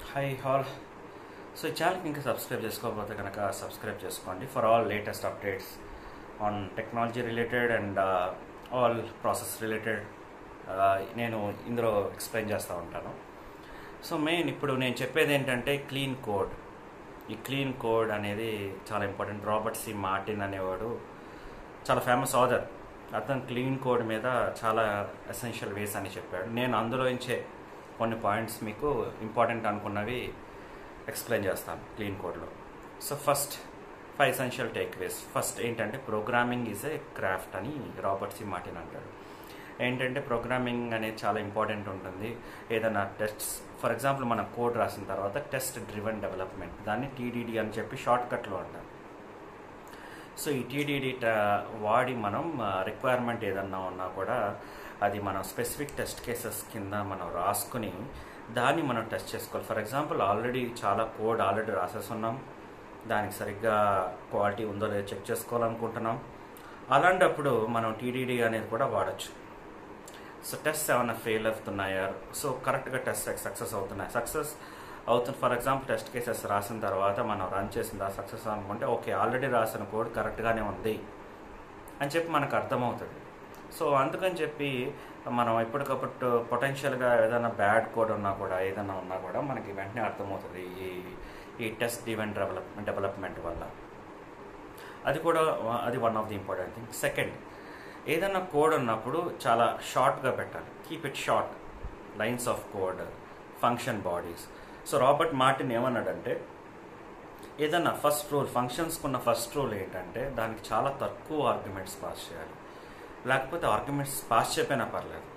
hi hall so ఈ ఛానల్కి ఇంకా సబ్స్క్రైబ్ చేసుకోకపోతే కనుక సబ్స్క్రైబ్ చేసుకోండి for all latest updates on technology related and all process related నేను ఇందులో ఎక్స్ప్లెయిన్ చేస్తూ ఉంటాను సో మెయిన్ ఇప్పుడు నేను చెప్పేది ఏంటంటే క్లీన్ కోడ్ ఈ క్లీన్ కోడ్ అనేది చాలా ఇంపార్టెంట్ రాబర్ట్ సి మార్టిన్ అనేవాడు చాలా ఫేమస్ ఆథర్ అతను క్లీన్ కోడ్ మీద చాలా ఎసెన్షియల్ వేస్ అని చెప్పాడు నేను అందులోంచే కొన్ని పాయింట్స్ మీకు ఇంపార్టెంట్ అనుకున్నవి ఎక్స్ప్లెయిన్ చేస్తాను క్లీన్ కోడ్లో so first five essential takeaways first ఏంటంటే ప్రోగ్రామింగ్ ఈజ్ ఏ క్రాఫ్ట్ అని రాబర్ట్ సి మార్టిన్ అంటాడు ఏంటంటే ప్రోగ్రామింగ్ అనేది చాలా ఇంపార్టెంట్ ఉంటుంది ఏదైనా టెస్ట్స్ ఫర్ ఎగ్జాంపుల్ మన కోడ్ రాసిన తర్వాత టెస్ట్ డ్రివెన్ డెవలప్మెంట్ దాన్ని టీడీడీ అని చెప్పి షార్ట్ కట్లో అంటారు సో ఈ టీడీడీ వాడి మనం రిక్వైర్మెంట్ ఏదన్నా ఉన్నా కూడా అది మనం స్పెసిఫిక్ టెస్ట్ కేసెస్ కింద మనం రాసుకుని దాన్ని మనం టెస్ట్ చేసుకోవాలి ఫర్ ఎగ్జాంపుల్ ఆల్రెడీ చాలా కోడ్ ఆల్రెడీ రాసేస్తున్నాం దానికి సరిగ్గా క్వాలిటీ ఉందో లేదో చెక్ చేసుకోవాలనుకుంటున్నాం అలాంటప్పుడు మనం టీడీడీ అనేది కూడా వాడచ్చు సో టెస్ట్ ఏమైనా ఫెయిల్ అవుతున్నాయా సో కరెక్ట్గా టెస్ట్ సక్సెస్ అవుతున్నాయి సక్సెస్ అవుతుంది ఫర్ ఎగ్జాంపుల్ టెస్ట్ కేసెస్ రాసిన తర్వాత మనం రన్ చేసిన తర్వాత సక్సెస్ అనుకుంటే ఓకే ఆల్రెడీ రాసిన కోడ్ కరెక్ట్గానే ఉంది అని చెప్పి మనకు అర్థమవుతుంది సో అందుకని చెప్పి మనం ఎప్పటికప్పుడు పొటెన్షియల్గా ఏదైనా బ్యాడ్ కోడ్ ఉన్నా కూడా ఏదైనా ఉన్నా కూడా మనకి వెంటనే అర్థమవుతుంది ఈ ఈ టెస్ట్ ఈవెంట్ డెవలప్మెంట్ డెవలప్మెంట్ వల్ల అది కూడా అది one of the important thing second ఏదైనా కోడ్ ఉన్నప్పుడు చాలా షార్ట్గా పెట్టాలి keep it short lines of code function bodies so Robert Martin ఏమన్నాడంటే ఏదన్నా ఫస్ట్ రూల్ ఫంక్షన్స్కున్న ఫస్ట్ రూల్ ఏంటంటే దానికి చాలా తక్కువ ఆర్గ్యుమెంట్స్ పాస్ చేయాలి లేకపోతే ఆర్గ్యుమెంట్స్ పాస్ చెప్పినా పర్లేదు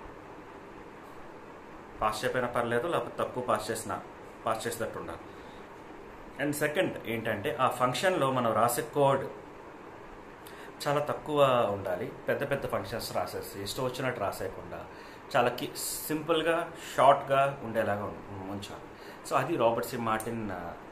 పాస్ చెప్పినా పర్లేదు లేకపోతే తక్కువ పాస్ చేసిన పాస్ చేసినట్టు ఉండాలి అండ్ సెకండ్ ఏంటంటే ఆ ఫంక్షన్లో మనం రాసే కోడ్ చాలా తక్కువ ఉండాలి పెద్ద పెద్ద ఫంక్షన్స్ రాసేసి ఇష్టం వచ్చినట్టు రాసేయకుండా చాలా కి సింపుల్గా షార్ట్గా ఉండేలాగా ఉంచాలి సో అది Robert C Martin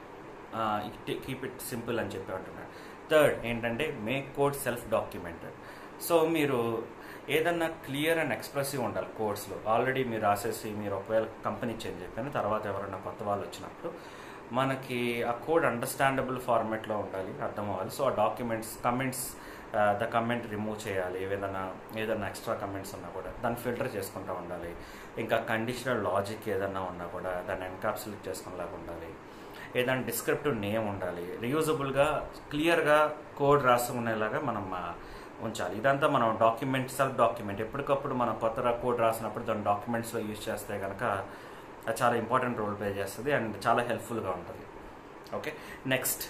keep it simple అని చెప్పి అంటున్నాడు థర్డ్ ఏంటంటే make code self documented so మీరు ఏదన్నా క్లియర్ అండ్ ఎక్స్ప్రెసివ్ ఉండాలి కోడ్స్లో ఆల్రెడీ మీరు రాసేసి మీరు ఒకవేళ కంపెనీ చేంజ్ అయిపోయిన తర్వాత ఎవరైనా కొత్త వాళ్ళు వచ్చినప్పుడు మనకి ఆ కోడ్ అండర్స్టాండబుల్ ఫార్మాట్లో ఉండాలి అర్థం అవ్వాలి సో ఆ documents comments the comment remove చేయాలి ఏదైనా ఏదైనా ఎక్స్ట్రా కమెంట్స్ ఉన్నా కూడా దాన్ని ఫిల్టర్ చేసుకుంటూ ఉండాలి ఇంకా కండిషనల్ లాజిక్ ఏదన్నా ఉన్నా కూడా దాన్ని ఎన్కాప్సులేట్ చేసుకునేలాగా ఉండాలి ఏదైనా డిస్క్రిప్టివ్ నేమ్ ఉండాలి రియూజబుల్గా క్లియర్గా కోడ్ రాసుకునేలాగా మనం ఉంచాలి ఇదంతా మనం డాక్యుమెంట్ సెల్ఫ్ డాక్యుమెంట్ ఎప్పటికప్పుడు మనం కొత్త కోడ్ రాసినప్పుడు దాని డాక్యుమెంట్స్లో యూజ్ చేస్తే కనుక అది చాలా ఇంపార్టెంట్ రోల్ ప్లే చేస్తుంది అండ్ చాలా హెల్ప్ఫుల్గా ఉంటుంది ఓకే నెక్స్ట్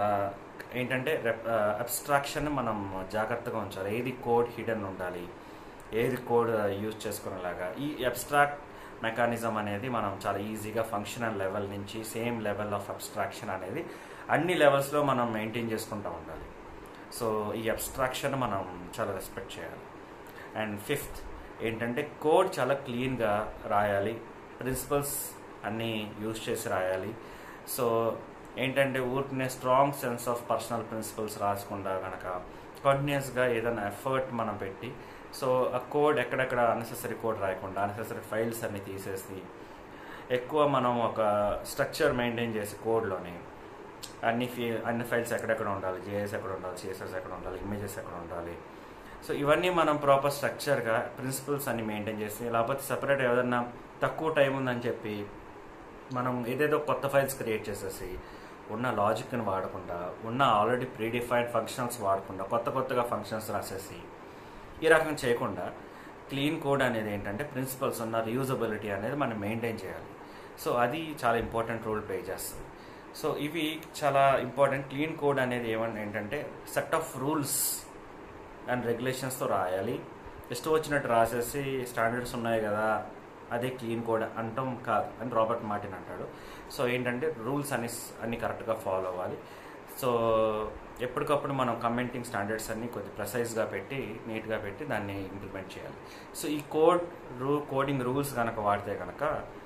ఏంటంటే అబ్స్ట్రాక్షన్ మనం జాగ్రత్తగా ఉంచాలి ఏది కోడ్ హిడెన్ ఉండాలి ఏది కోడ్ యూజ్ చేసుకునేలాగా ఈ అబ్స్ట్రాక్ట్ మెకానిజం అనేది మనం చాలా ఈజీగా ఫంక్షనల్ లెవెల్ నుంచి సేమ్ లెవెల్ ఆఫ్ అబ్స్ట్రాక్షన్ అనేది అన్ని లెవెల్స్లో మనం మెయింటైన్ చేసుకుంటూ ఉండాలి సో ఈ అబ్స్ట్రాక్షన్ మనం చాలా రెస్పెక్ట్ చేయాలి అండ్ ఫిఫ్త్ ఏంటంటే కోడ్ చాలా క్లీన్గా రాయాలి ప్రిన్సిపల్స్ అన్నీ యూజ్ చేసి రాయాలి సో ఏంటంటే ఊరికనే strong sense of personal principles రాసుకుండా కనుక కంటిన్యూస్గా ఏదైనా ఎఫర్ట్ మనం పెట్టి సో ఆ కోడ్ ఎక్కడెక్కడ అన్నెసెసరీ కోడ్ రాయకుండా అన్నెసెసరీ ఫైల్స్ అన్ని తీసేసి ఎక్కువ మనం ఒక స్ట్రక్చర్ మెయింటైన్ చేసి కోడ్లోని అన్ని ఫీ అన్ని ఫైల్స్ ఎక్కడెక్కడ ఉండాలి జేఎస్ ఎక్కడ ఉండాలి సిఎస్ఎస్ ఎక్కడ ఉండాలి ఇమేజెస్ ఎక్కడ ఉండాలి సో ఇవన్నీ మనం ప్రాపర్ స్ట్రక్చర్గా ప్రిన్సిపల్స్ అన్ని మెయింటైన్ చేసి లేకపోతే సపరేట్ ఏదన్నా తక్కువ టైం ఉందని చెప్పి మనం ఏదేదో కొత్త ఫైల్స్ క్రియేట్ చేసేసి ఉన్న లాజిక్ని వాడకుండా ఉన్న ఆల్రెడీ ప్రీడిఫైన్డ్ ఫంక్షన్స్ వాడకుండా కొత్త కొత్తగా ఫంక్షన్స్ రాసేసి ఈ రకంగా చేయకుండా క్లీన్ కోడ్ అనేది ఏంటంటే ప్రిన్సిపల్స్ ఉన్న రియూజబిలిటీ అనేది మనం మెయింటైన్ చేయాలి సో అది చాలా ఇంపార్టెంట్ రోల్ ప్లే చేస్తుంది సో ఇవి చాలా ఇంపార్టెంట్ క్లీన్ కోడ్ అనేది ఏమన్నా ఏంటంటే సెట్ ఆఫ్ రూల్స్ అండ్ రెగ్యులేషన్స్తో రాయాలి ఇష్టం వచ్చినట్టు రాసేసి స్టాండర్డ్స్ ఉన్నాయి కదా అదే క్లీన్ కోడ్ అంటాం కాదు అని రాబర్ట్ మార్టిన్ అంటాడు సో ఏంటంటే రూల్స్ అన్ని అన్ని కరెక్ట్గా ఫాలో అవ్వాలి సో ఎప్పటికప్పుడు మనం కమెంటింగ్ స్టాండర్డ్స్ అన్ని కొద్ది ప్రెసైజ్గా పెట్టి నీట్గా పెట్టి దాన్ని ఇంప్లిమెంట్ చేయాలి సో ఈ కోడ్ రూ కోడింగ్ రూల్స్ కనుక వాడితే కనుక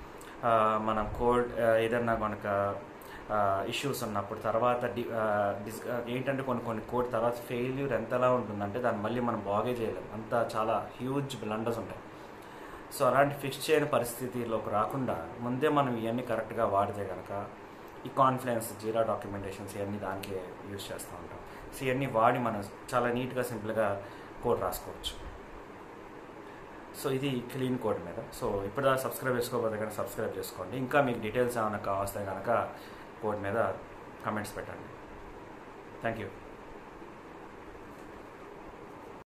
మనం కోడ్ ఏదన్నా కనుక ఇష్యూస్ ఉన్నప్పుడు తర్వాత డిస్ ఏంటంటే కొన్ని కొన్ని కోడ్ తర్వాత ఫెయిల్యూర్ ఎంతలా ఉంటుందంటే దాన్ని మళ్ళీ మనం బాగే చేయలేం అంత చాలా హ్యూజ్ బ్లండర్స్ ఉంటాయి సో అలాంటి ఫిక్స్ చేయని పరిస్థితిలోకి రాకుండా ముందే మనం ఇవన్నీ కరెక్ట్గా వాడితే కనుక ఈ కాన్ఫిడెన్స్ జీరా డాక్యుమెంటేషన్స్ ఇవన్నీ దానికే యూజ్ చేస్తూ ఉంటాం సో ఇవన్నీ వాడి మనం చాలా నీట్గా సింపుల్గా కోడ్ రాసుకోవచ్చు సో ఇది క్లీన్ కోడ్ మీద సో ఇప్పుడు సబ్స్క్రైబ్ చేసుకోకపోతే కనుక సబ్స్క్రైబ్ చేసుకోండి ఇంకా మీకు డీటెయిల్స్ ఏమైనా కావస్తే కనుక కోడ్ మీద కమెంట్స్ పెట్టండి థ్యాంక్ యూ